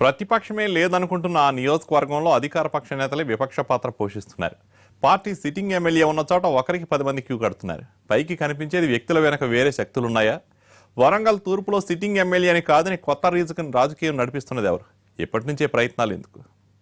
ప్రతిపక్షమే లేదనుకుంటున్న ఆ నియోజకవర్గంలో అధికార పక్ష నేతలే విపక్ష పాత్ర పోషిస్తున్నారు పార్టీ సిట్టింగ్ ఎమ్మెల్యే ఉన్న చోట ఒకరికి పది మంది క్యూ కడుతున్నారు పైకి కనిపించేది వ్యక్తుల వెనక వేరే శక్తులున్నాయా వరంగల్ తూర్పులో సిట్టింగ్ ఎమ్మెల్యే అని కాదని కొత్త రీజకన్ రాజకీయం నడిపిస్తున్నది ఎవరు ఎప్పటి నుంచే ప్రయత్నాలు ఎందుకు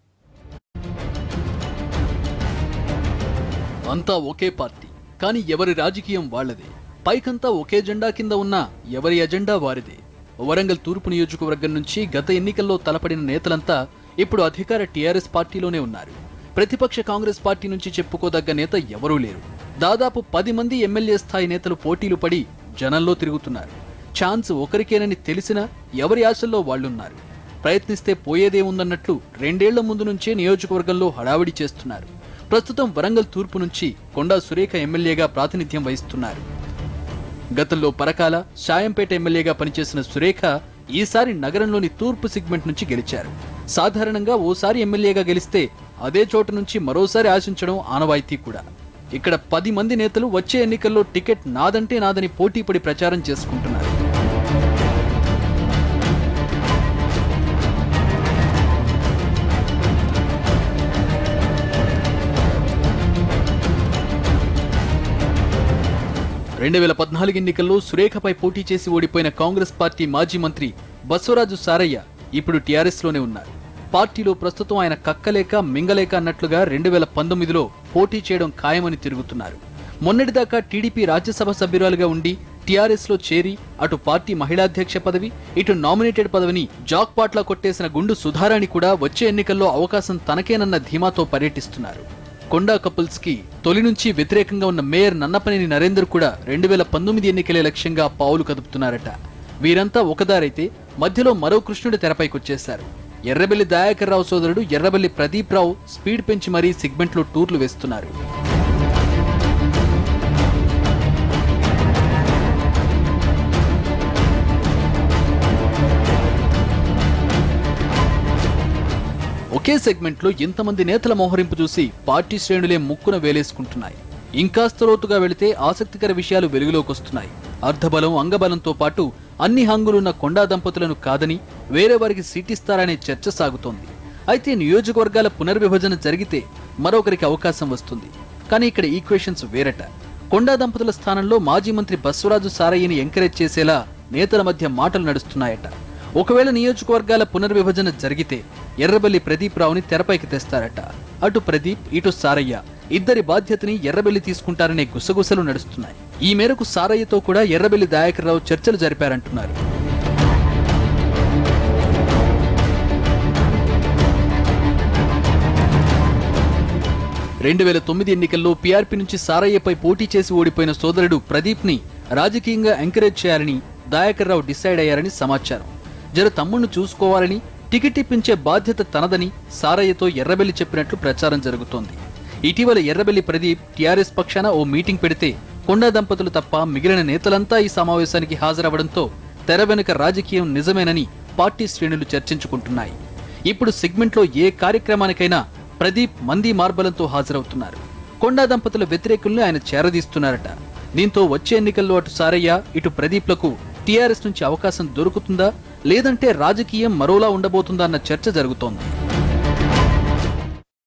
అంతా ఒకే పార్టీ కానీ ఎవరి రాజకీయం వాళ్ళదే పైకంతా ఒకే జెండా కింద ఉన్న ఎవరి ఎజెండా వారిదే వరంగల్ తూర్పు నియోజకవర్గం నుంచి గత ఎన్నికల్లో తలపడిన నేతలంతా ఇప్పుడు అధికార టీఆర్ఎస్ పార్టీలోనే ఉన్నారు ప్రతిపక్ష కాంగ్రెస్ పార్టీ నుంచి చెప్పుకోదగ్గ నేత ఎవరూ లేరు దాదాపు పది మంది ఎమ్మెల్యే స్థాయి నేతలు పోటీలు పడి జనంలో తిరుగుతున్నారు ఛాన్స్ ఒకరికేనని తెలిసినా ఎవరి ఆశల్లో వాళ్ళున్నారు ప్రయత్నిస్తే పోయేదేముందన్నట్లు రెండేళ్ల ముందు నుంచే నియోజకవర్గంలో హడావిడి చేస్తున్నారు ప్రస్తుతం వరంగల్ తూర్పు నుంచి కొండా సురేఖ ఎమ్మెల్యేగా ప్రాతినిధ్యం వహిస్తున్నారు గతంలో పరకాల షాయంపేట ఎమ్మెల్యేగా పనిచేసిన సురేఖ ఈసారి నగరంలోని తూర్పు సిగ్మెంట్ నుంచి గెలిచారు సాధారణంగా ఓసారి ఎమ్మెల్యేగా గెలిస్తే అదే చోటు నుంచి మరోసారి ఆశించడం ఆనవాయితీ కూడా ఇక్కడ పది మంది నేతలు వచ్చే ఎన్నికల్లో టికెట్ నాదంటే నాదని పోటీపడి ప్రచారం చేసుకుంటున్నారు రెండు వేల పద్నాలుగు ఎన్నికల్లో సురేఖపై పోటీ చేసి ఓడిపోయిన కాంగ్రెస్ పార్టీ మాజీ మంత్రి బసవరాజు సారయ్య ఇప్పుడు టీఆర్ఎస్ లోనే ఉన్నారు పార్టీలో ప్రస్తుతం ఆయన కక్కలేక మింగలేక అన్నట్లుగా రెండు వేల పంతొమ్మిదిలో పోటీ చేయడం ఖాయమని తిరుగుతున్నారు మొన్నటిదాకా టీడీపీ రాజ్యసభ సభ్యురాలుగా ఉండి టీఆర్ఎస్ లో చేరి అటు పార్టీ మహిళాధ్యక్ష పదవి ఇటు నామినేటెడ్ పదవిని జాక్పాట్లా కొట్టేసిన గుండు సుధారాణి కూడా వచ్చే ఎన్నికల్లో అవకాశం తనకేనన్న ధీమాతో పర్యటిస్తున్నారు కొండా కపుల్స్ కి తొలి నుంచి వ్యతిరేకంగా ఉన్న మేయర్ నన్నపనేని నరేందర్ కూడా రెండు వేల పంతొమ్మిది ఎన్నికలే లక్ష్యంగా పావులు కదుపుతున్నారట వీరంతా ఒకదారైతే మధ్యలో మరో కృష్ణుడి తెరపైకొచ్చేశారు ఎర్రబెల్లి దయాకర్ రావు సోదరుడు ఎర్రబెల్లి ప్రదీప్ రావు స్పీడ్ పెంచి మరీ సిగ్మెంట్లో టూర్లు వేస్తున్నారు ఒకే సెగ్మెంట్లో ఇంతమంది నేతల మోహరింపు చూసి పార్టీ శ్రేణులే ముక్కున వేలేసుకుంటున్నాయి ఇంకాస్త లోతుగా వెళితే ఆసక్తికర విషయాలు వెలుగులోకి వస్తున్నాయి అర్ధబలం అంగబలంతో పాటు అన్ని హంగులున్న కొండా దంపతులను కాదని వేరే వారికి సీటిస్తారనే చర్చ సాగుతోంది అయితే నియోజకవర్గాల పునర్విభజన జరిగితే మరొకరికి అవకాశం వస్తుంది కానీ ఇక్కడ ఈక్వేషన్స్ వేరట కొండా దంపతుల స్థానంలో మాజీ మంత్రి బస్వరాజు సారయ్యని ఎంకరేజ్ చేసేలా నేతల మధ్య మాటలు నడుస్తున్నాయట ఒకవేళ నియోజకవర్గాల పునర్విభజన జరిగితే ఎర్రబెల్లి ప్రదీప్ రావుని తెరపైకి తెస్తారట అటు ప్రదీప్ ఇటు సారయ్య ఇద్దరి బాధ్యతని ఎర్రబెల్లి తీసుకుంటారనే గుసగుసలు నడుస్తున్నాయి ఈ మేరకు సారయ్యతో కూడా ఎర్రబెల్లి దయాకర్ రావు చర్చలు జరిపారంటున్నారు రెండు వేల తొమ్మిది ఎన్నికల్లో పీఆర్పీ నుంచి సారయ్యపై పోటీ చేసి ఓడిపోయిన సోదరుడు ప్రదీప్ ని రాజకీయంగా ఎంకరేజ్ చేయాలని దయాకర్ రావు డిసైడ్ అయ్యారని సమాచారం జర తమ్ముణ్ణి చూసుకోవాలని టికెట్ ఇప్పించే బాధ్యత తనదని సారయ్యతో ఎర్రబెల్లి చెప్పినట్లు ప్రచారం జరుగుతోంది ఇటీవల ఎర్రబెల్లి ప్రదీప్ టీఆర్ఎస్ పక్షాన ఓ మీటింగ్ పెడితే కొండా దంపతులు తప్ప మిగిలిన నేతలంతా ఈ సమావేశానికి హాజరవడంతో తెర వెనుక రాజకీయం నిజమేనని పార్టీ శ్రేణులు చర్చించుకుంటున్నాయి ఇప్పుడు సెగ్మెంట్లో ఏ కార్యక్రమానికైనా ప్రదీప్ మంది మార్బలంతో హాజరవుతున్నారు కొండా దంపతుల వ్యతిరేకుల్ని ఆయన చేరదీస్తున్నారట దీంతో వచ్చే ఎన్నికల్లో అటు సారయ్య ఇటు ప్రదీప్లకు టీఆర్ఎస్ నుంచి అవకాశం దొరుకుతుందా లేదంటే రాజకీయం మరోలా ఉండబోతుందా అన్న చర్చ జరుగుతోంది